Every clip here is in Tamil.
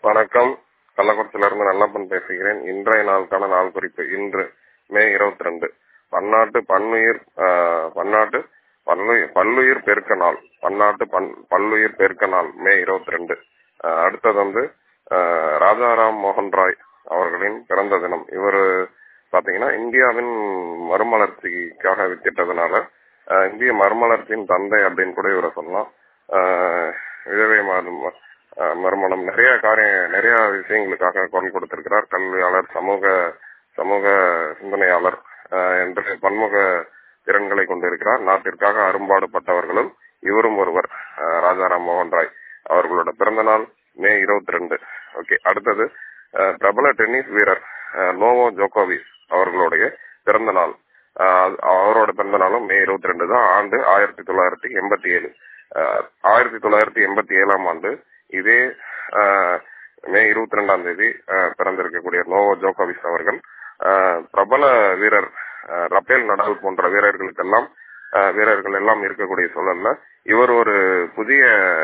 வணக்கம் கள்ளக்குறிச்சியிலிருந்து நல்லப்பன் பேசுகிறேன் இன்றைய நாளுக்கான நாள் குறிப்பு இன்று மே இருபத்தி ரெண்டு பன்னாட்டு பன்னுயிர் ஆஹ், பன்னாட்டு பல்லுயிர் பல்லுயிர் பெருக்க நாள் பன்னாட்டு பன் பல்லுயிர் பெருக்க நாள் மே இருபத்தி ரெண்டு அடுத்தது வந்து ஆஹ், ராஜாராம் மோகன் ராய் அவர்களின் பிறந்த தினம் இவர் பாத்தீங்கன்னா இந்தியாவின் மறுமலர்ச்சிக்காக வித்திட்டதுனால ஆஹ், இந்திய மறுமலர்ச்சியின் தந்தை அப்படின்னு கூட இவரை சொல்லலாம் ஆஹ், விதவை மறு- ஆஹ், மறுமணம் நிறைய காரிய நிறைய விஷயங்களுக்காக குரல் கொடுத்திருக்கிறார் கல்வியாளர் சமூக சமூக சிந்தனையாளர் ஆஹ், என்று பன்முக திறன்களை கொண்டிருக்கிறார் நாட்டிற்காக அரும்பாடுபட்டவர்களும் இவரும் ஒருவர் ஆஹ், ராஜாராம் மோகன் ராய் அவர்களோட பிறந்த நாள் மே இருபத்தி ரெண்டு ஓகே அடுத்தது ஆஹ், பிரபல டென்னிஸ் வீரர் ஆஹ், நோவோ ஜோகோவிச் அவர்களுடைய பிறந்த நாள் ஆஹ், அவரோட பிறந்த நாளும் மே இருபத்தி ரெண்டு தான் ஆண்டு ஆயிரத்தி தொள்ளாயிரத்தி எண்பத்தி ஏழு ஆயிரத்தி தொள்ளாயிரத்தி எண்பத்தி ஏழாம் ஆண்டு இதே ஆஹ், மே இருபத்தி ரெண்டாம் தேதி ஆஹ், பிறந்திருக்கக்கூடிய நோவோ ஜோகோவிச் அவர்கள் ஆஹ், பிரபல வீரர் ஆஹ், ரபேல் நடால் போன்ற வீரர்களுக்கெல்லாம் ஆஹ், வீரர்கள் எல்லாம் இருக்கக்கூடிய சூழல்ல இவர் ஒரு புதிய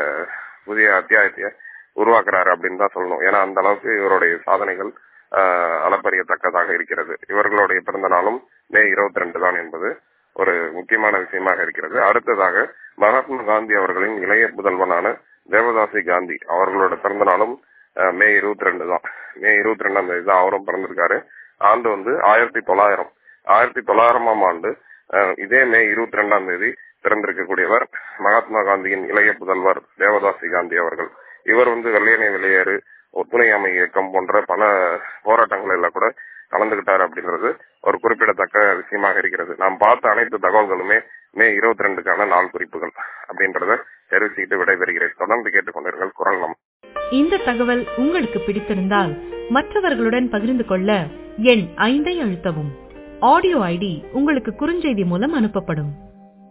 புதிய அத்தியாயத்தை உருவாக்குறாரு அப்படின்னு தான் சொல்லணும் ஏன்னா அந்த அளவுக்கு இவருடைய சாதனைகள் ஆஹ், அளப்பரியத்தக்கதாக இருக்கிறது இவர்களுடைய பிறந்த நாளும் மே இருபத்தி ரெண்டு தான் என்பது ஒரு முக்கியமான விஷயமாக இருக்கிறது அடுத்ததாக மகாத்மா காந்தி அவர்களின் இளைய புதல்வனான தேவதாசி காந்தி அவர்களோட பிறந்த நாளும் அஹ், மே இருபத்தி ரெண்டு தான் மே இருபத்தி ரெண்டாம் தேதி தான் அவரும் பிறந்திருக்காரு ஆண்டு வந்து ஆயிரத்தி தொள்ளாயிரம் ஆயிரத்தி தொள்ளாயிரமாம் ஆண்டு அஹ், இதே மே இருபத்தி ரெண்டாம் தேதி பிறந்திருக்கக்கூடியவர் மகாத்மா காந்தியின் இளைய புதல்வர் தேவதாசி காந்தி அவர்கள் இவர் வந்து வெள்ளையனை வெளியேறு ஒத்துழையாமை இயக்கம் போன்ற பல போராட்டங்களில் கூட கலந்துகிட்டாரு அப்படின்றது ஒரு குறிப்பிடத்தக்க விஷயமாக இருக்கிறது நாம் பார்த்த அனைத்து தகவல்களுமே மே இருபத்தி ரெண்டுக்கான நாள் குறிப்புகள் அப்படின்றத தெரிவிச்சுக்கிட்டு விடைபெறுகிறேன் தொடர்ந்து கேட்டுக்கொண்டிருங்கள் குரல் நம் இந்த தகவல் உங்களுக்கு பிடித்திருந்தால் மற்றவர்களுடன் பகிர்ந்து கொள்ள எண் ஐந்தை அழுத்தவும் ஆடியோ ஐடி உங்களுக்கு குறுஞ்செய்தி மூலம் அனுப்பப்படும்